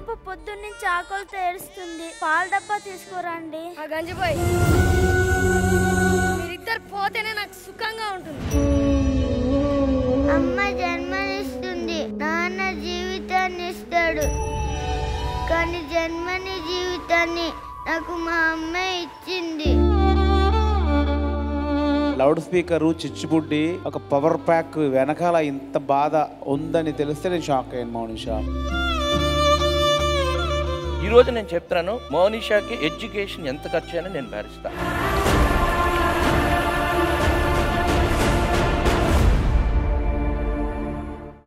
పాప పొద్దున్నుంచి ఆకలితో ఏడుస్తుంది పాల డబ్బా తీసుకురండి ఆ గంజిపోయి మీరిద్దరు పోతేనే నాకు సుఖంగా ఉంటుంది అమ్మ జన్మనిస్తుంది నాన్న జీవితాన్ని ఇస్తాడు కానీ జన్మని జీవితాన్ని నాకు మా అమ్మే ఇచ్చింది లౌడ్ స్పీకర్ చిచ్చుబుడ్డి ఒక పవర్ ప్యాక్ వెనకాల ఇంత బాధ ఉందని తెలిస్తే నేను షాక్ అయ్యాను మౌనిషా ఈ రోజు నేను చెప్తున్నాను మౌనిషాకి ఎడ్యుకేషన్ ఎంత ఖర్చు అయినా నేను భరిస్తాను